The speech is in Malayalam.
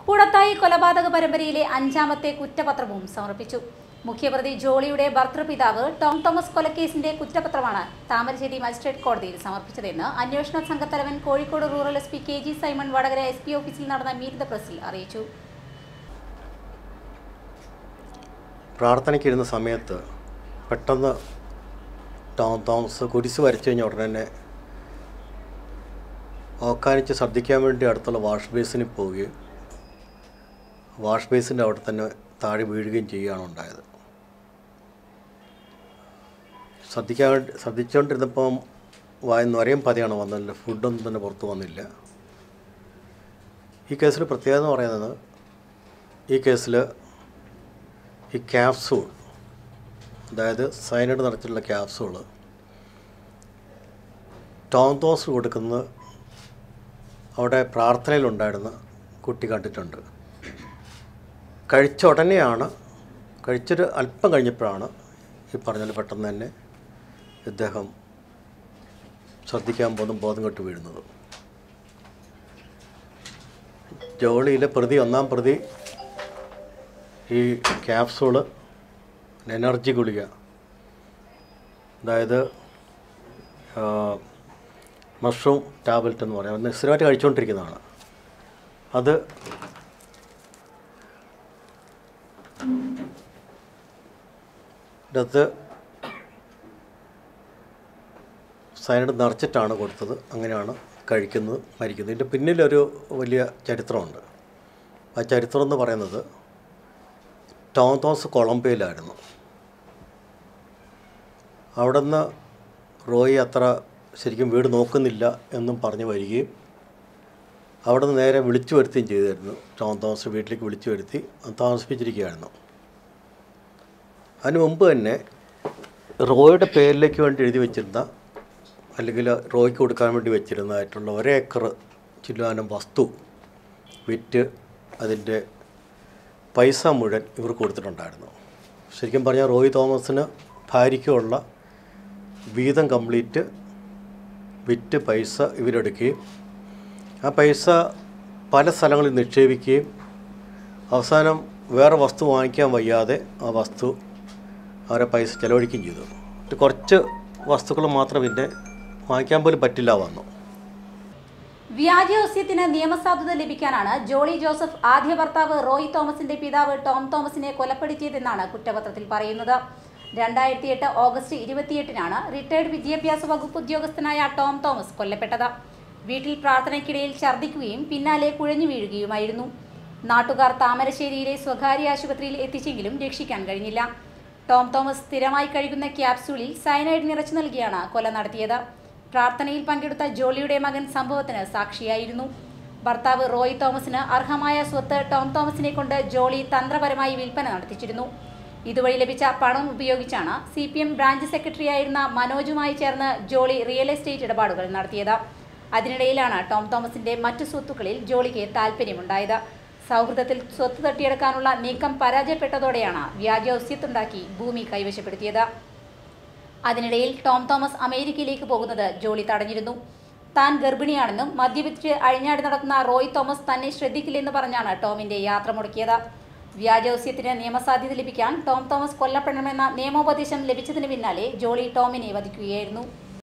കൂടത്തായി കൊലപാതക പരമ്പരയിലെ അഞ്ചാമത്തെ കുറ്റപത്രവും സമർപ്പിച്ചു മുഖ്യപ്രതി ജോളിയുടെ ഭർത്തൃപിതാവ് ടോം തോമസ് കൊലക്കേസിന്റെ കുറ്റപത്രമാണ് താമരശ്ശേരി മജിസ്ട്രേറ്റ് കോടതിയിൽ സമർപ്പിച്ചതെന്ന് അന്വേഷണ സംഘത്തലവൻ Kozhikode rural S P K G Simon Vadakara S P ഓഫീസിൽ നടന്ന മീറ്റ് ദ പ്രസിൽ അറിയിച്ചു പ്രാർത്ഥനയ്ക്കിരുന്ന സമയത്ത് പെട്ടെന്ന് ടോം തോമസ് കുരിശ് വരച്ചു കഴിഞ്ഞ ഉടനെ തന്നെ ഓക്കാനിച്ച് ശ്രദ്ധിക്കാൻ വേണ്ടി അടുത്തുള്ള വാഷ് ബേസിനിൽ പോവുകയും വാഷ് ബേസിൻ്റെ അവിടെ തന്നെ താഴെ വീഴുകയും ചെയ്യുകയാണ് ഉണ്ടായത് ശ്രദ്ധിക്കാൻ വേണ്ടി ശ്രദ്ധിച്ചുകൊണ്ടിരുന്നപ്പം വായ നൊരയും പതിയാണ് വന്നില്ല ഫുഡൊന്നും തന്നെ പുറത്ത് വന്നില്ല ഈ കേസിൽ പ്രത്യേകത എന്ന് പറയുന്നത് ഈ കേസിൽ ഈ ക്യാപ്സൂൾ അതായത് സൈനൈഡ് നിറച്ചിട്ടുള്ള ക്യാപ്സൂൾ ടോം തോസ് കൊടുക്കുന്നത് അവിടെ പ്രാർത്ഥനയിലുണ്ടായിരുന്ന കുട്ടി കണ്ടിട്ടുണ്ട് കഴിച്ച ഉടനെയാണ് കഴിച്ചൊരു അല്പം കഴിഞ്ഞപ്പോഴാണ് ഈ പറഞ്ഞാൽ പെട്ടെന്ന് തന്നെ ഇദ്ദേഹം ശ്രദ്ധിക്കാൻ പോകുന്ന ബോധം കെട്ട് വീഴുന്നത് ജോളിയിലെ പ്രതി ഒന്നാം പ്രതി ഈ ക്യാപ്സൂള് എനർജി ഗുളിക അതായത് മഷ്റൂം ടാബ്ലറ്റ് എന്ന് പറയാം അത് സ്ഥിരമായിട്ട് കഴിച്ചുകൊണ്ടിരിക്കുന്നതാണ് അത് ഇതിനകത്ത് സൈനഡ് നിറച്ചിട്ടാണ് കൊടുത്തത് അങ്ങനെയാണ് കഴിക്കുന്നത് മരിക്കുന്നത് ഇതിൻ്റെ പിന്നിലൊരു വലിയ ചരിത്രമുണ്ട് ആ ചരിത്രം എന്ന് പറയുന്നത് ടോം തോമസ് കൊളംബിയയിലായിരുന്നു അവിടുന്ന് റോയി അത്ര ശരിക്കും വീട് നോക്കുന്നില്ല എന്നും പറഞ്ഞ് വരികയും അവിടെ നിന്ന് നേരെ വിളിച്ചു വരുത്തുകയും ചെയ്തിരുന്നു ടോം തോമസ് വീട്ടിലേക്ക് വിളിച്ചു വരുത്തി താമസിപ്പിച്ചിരിക്കുകയായിരുന്നു അതിന് മുമ്പ് തന്നെ റോയുടെ പേരിലേക്ക് വേണ്ടി എഴുതി വെച്ചിരുന്ന അല്ലെങ്കിൽ റോയ്ക്ക് കൊടുക്കാൻ വേണ്ടി വെച്ചിരുന്നതായിട്ടുള്ള ഒരേക്കർ ചില്ലാനം വസ്തു വിറ്റ് അതിൻ്റെ പൈസ മുഴുവൻ ഇവർ കൊടുത്തിട്ടുണ്ടായിരുന്നു ശരിക്കും പറഞ്ഞാൽ റോയ് തോമസിന് ഭാര്യയ്ക്കുള്ള വീതം കംപ്ലീറ്റ് വിറ്റ് പൈസ ഇവരെടുക്കുകയും ആ പൈസ പല സ്ഥലങ്ങളിൽ നിക്ഷേപിക്കുകയും അവസാനം വേറെ വസ്തു വാങ്ങിക്കാൻ വയ്യാതെ ആ വസ്തു അവരെ പൈസ ചെലവഴിക്കുകയും ചെയ്തു എന്നിട്ട് കുറച്ച് വസ്തുക്കൾ മാത്രം പിന്നെ വാങ്ങിക്കാൻ പോലും പറ്റില്ല വന്നു വ്യാജോസ്യത്തിന് നിയമസാധുത ലഭിക്കാനാണ് ജോളി ജോസഫ് ആദ്യ ഭർത്താവ് റോയ് തോമസിന്റെ പിതാവ് ടോം തോമസിനെ കൊലപ്പെടുത്തിയതെന്നാണ് കുറ്റപത്രത്തിൽ പറയുന്നത് രണ്ടായിരത്തി എട്ട് ഓഗസ്റ്റ് ഇരുപത്തിയെട്ടിനാണ് റിട്ടയർഡ് വിദ്യാഭ്യാസ വകുപ്പ് ഉദ്യോഗസ്ഥനായ ടോം തോമസ് കൊല്ലപ്പെട്ടത് വീട്ടിൽ പ്രാർത്ഥനയ്ക്കിടയിൽ ഛർദ്ദിക്കുകയും പിന്നാലെ കുഴഞ്ഞു വീഴുകയുമായിരുന്നു നാട്ടുകാർ താമരശ്ശേരിയിലെ സ്വകാര്യ ആശുപത്രിയിൽ എത്തിച്ചെങ്കിലും രക്ഷിക്കാൻ കഴിഞ്ഞില്ല ടോം തോമസ് സ്ഥിരമായി കഴിക്കുന്ന ക്യാപ്സൂളിൽ സയനൈഡ് നിറച്ചു നൽകിയാണ് കൊല നടത്തിയത് പ്രാർത്ഥനയിൽ പങ്കെടുത്ത ജോളിയുടെ മകൻ സംഭവത്തിന് സാക്ഷിയായിരുന്നു ഭർത്താവ് റോയ് തോമസിന് അർഹമായ സ്വത്ത് ടോം തോമസിനെ കൊണ്ട് ജോളി തന്ത്രപരമായി വിൽപ്പന നടത്തിച്ചിരുന്നു ഇതുവഴി ലഭിച്ച പണം ഉപയോഗിച്ചാണ് സി പി എം ബ്രാഞ്ച് സെക്രട്ടറിയായിരുന്ന മനോജുമായി ചേർന്ന് ജോളി റിയൽ എസ്റ്റേറ്റ് ഇടപാടുകൾ നടത്തിയത് അതിനിടയിലാണ് ടോം തോമസിന്റെ മറ്റു സ്വത്തുക്കളിൽ ജോളിക്ക് താല്പര്യമുണ്ടായത് സൗഹൃദത്തിൽ സ്വത്ത് തട്ടിയെടുക്കാനുള്ള നീക്കം പരാജയപ്പെട്ടതോടെയാണ് വ്യാജോസ്യത്തുണ്ടാക്കി ഭൂമി കൈവശപ്പെടുത്തിയത് അതിനിടയിൽ ടോം തോമസ് അമേരിക്കയിലേക്ക് പോകുന്നത് ജോളി തടഞ്ഞിരുന്നു താൻ ഗർഭിണിയാണെന്നും മദ്യപിച്ച് അഴിഞ്ഞാടി നടക്കുന്ന റോയ് തോമസ് തന്നെ ശ്രദ്ധിക്കില്ലെന്ന് പറഞ്ഞാണ് ടോമിന്റെ യാത്ര മുടക്കിയത് വ്യാജോസ്യത്തിന് നിയമസാധ്യത ലഭിക്കാൻ ടോം തോമസ് കൊല്ലപ്പെടണമെന്ന നിയമോപദേശം ലഭിച്ചതിന് പിന്നാലെ ജോളി ടോമിനെ വധിക്കുകയായിരുന്നു